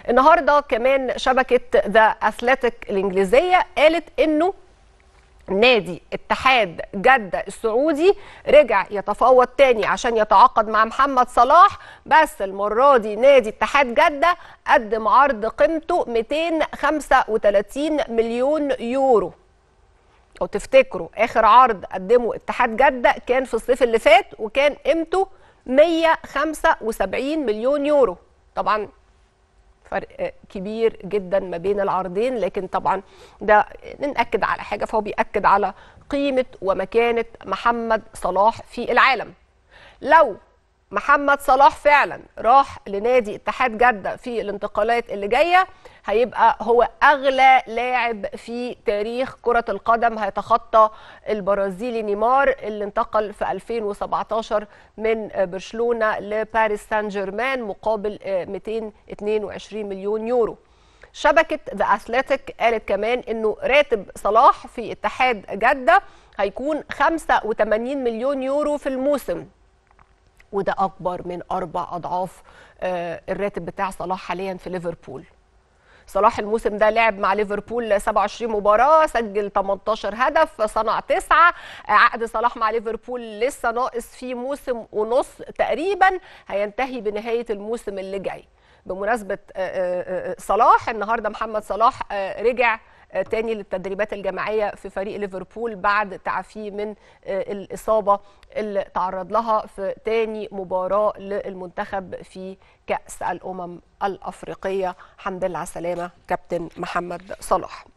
النهارده كمان شبكه ذا اثليتيك الانجليزيه قالت انه نادي اتحاد جدة السعودي رجع يتفاوض تاني عشان يتعاقد مع محمد صلاح بس المرة دي نادي اتحاد جدة قدم عرض قيمته 235 مليون يورو لو تفتكروا اخر عرض قدمه اتحاد جدة كان في الصيف اللي فات وكان قيمته 175 مليون يورو طبعا فرق كبير جدا ما بين العرضين لكن طبعا ده نأكد على حاجة فهو بيأكد على قيمة ومكانة محمد صلاح في العالم لو محمد صلاح فعلا راح لنادي اتحاد جدة في الانتقالات اللي جاية هيبقى هو أغلى لاعب في تاريخ كرة القدم هيتخطى البرازيلي نيمار اللي انتقل في 2017 من برشلونة لباريس سان جيرمان مقابل 222 مليون يورو شبكة ذا أثليتيك قالت كمان انه راتب صلاح في اتحاد جدة هيكون 85 مليون يورو في الموسم وده اكبر من اربع اضعاف الراتب بتاع صلاح حاليا في ليفربول صلاح الموسم ده لعب مع ليفربول 27 مباراة سجل 18 هدف صنع تسعة عقد صلاح مع ليفربول لسه ناقص فيه موسم ونص تقريبا هينتهي بنهاية الموسم اللي جاي بمناسبة صلاح النهاردة محمد صلاح رجع تاني للتدريبات الجماعية في فريق ليفربول بعد تعافيه من الإصابة اللي تعرض لها في تاني مباراة للمنتخب في كأس الأمم الأفريقية حمد لله على السلامة كابتن محمد صلاح